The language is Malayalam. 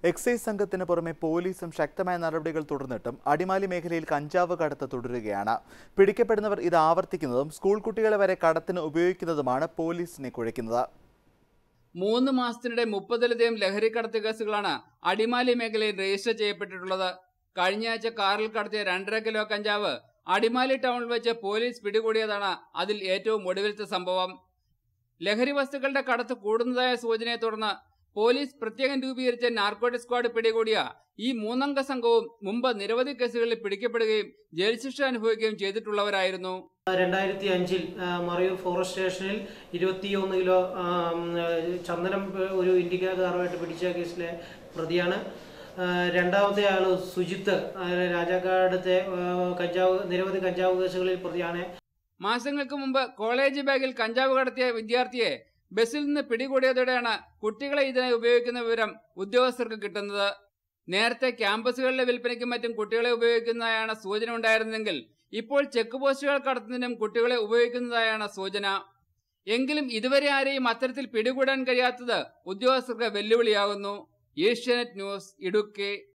എക്സൈസ് സംഘത്തിന് പുറമെ പോലീസും ശക്തമായ നടപടികൾ തുടർന്നിട്ടും അടിമാലി മേഖലയിൽ കഞ്ചാവ് കടത്ത് തുടരുകയാണ് പിടിക്കപ്പെടുന്നവർ ഇത് ആവർത്തിക്കുന്നതും സ്കൂൾ കുട്ടികളെ വരെ കടത്തിന് ഉപയോഗിക്കുന്നതുമാണ് പോലീസിനെ കുഴയ്ക്കുന്നത് മൂന്ന് മാസത്തിനിടെ മുപ്പതിലധികം ലഹരിക്കടത്ത് കേസുകളാണ് അടിമാലി മേഖലയിൽ രജിസ്റ്റർ ചെയ്യപ്പെട്ടിട്ടുള്ളത് കഴിഞ്ഞയാഴ്ച കാറിൽ കടത്തിയ രണ്ടര കിലോ കഞ്ചാവ് അടിമാലി ടൗണിൽ വെച്ച് പോലീസ് പിടികൂടിയതാണ് അതിൽ ഏറ്റവും ഒടുവിലത്തെ സംഭവം ലഹരി വസ്തുക്കളുടെ കടത്ത് കൂടുന്നതായ സൂചനയെ തുടർന്ന് പോലീസ് പ്രത്യേകം രൂപീകരിച്ച നാർക്കോട്ടിക് സ്ക്വാഡ് പിടികൂടിയ ഈ മൂന്നംഗ സംഘവും മുമ്പ് നിരവധി കേസുകളിൽ പിടിക്കപ്പെടുകയും ജയിൽ ശിക്ഷ അനുഭവിക്കുകയും ചെയ്തിട്ടുള്ളവരായിരുന്നു രണ്ടായിരത്തി അഞ്ചിൽ മറയൂർ ഫോറസ്റ്റ് സ്റ്റേഷനിൽ ഇരുപത്തിയൊന്ന് കിലോ ആ, ഉം, ചന്ദനം ഏ, ഒരു ഇൻഡിക്ക കാറുമായിട്ട് പിടിച്ച കേസിലെ പ്രതിയാണ് ആ, രണ്ടാമത്തെ ആള് സുജിത്ത് ആ, രാജാക്കാടത്തെ ആ, കഞ്ചാവ് നിരവധി കഞ്ചാവ് കേസുകളിൽ പ്രതിയാണ് മാസങ്ങൾക്ക് മുമ്പ് കോളേജ് ബാഗിൽ കഞ്ചാവ് കടത്തിയ വിദ്യാർത്ഥിയെ ബസ്സിൽ നിന്ന് പിടികൂടിയതോടെയാണ് കുട്ടികളെ ഇതിനായി ഉപയോഗിക്കുന്ന വിവരം ഉദ്യോഗസ്ഥർക്ക് കിട്ടുന്നത് നേരത്തെ ക്യാമ്പസുകളിലെ വിൽപ്പനയ്ക്കും മറ്റും കുട്ടികളെ ഉപയോഗിക്കുന്നതായാണ് സൂചന ഉണ്ടായിരുന്നെങ്കിൽ ഇപ്പോൾ ചെക്ക് പോസ്റ്റുകൾ കടത്തുന്നതിനും കുട്ടികളെ ഉപയോഗിക്കുന്നതായാണ് സൂചന എങ്കിലും ഇതുവരെ ആരെയും അത്തരത്തിൽ പിടികൂടാൻ കഴിയാത്തത് ഉദ്യോഗസ്ഥർക്ക് വെല്ലുവിളിയാകുന്നു ഏഷ്യാനെറ്റ് ന്യൂസ് ഇടുക്കി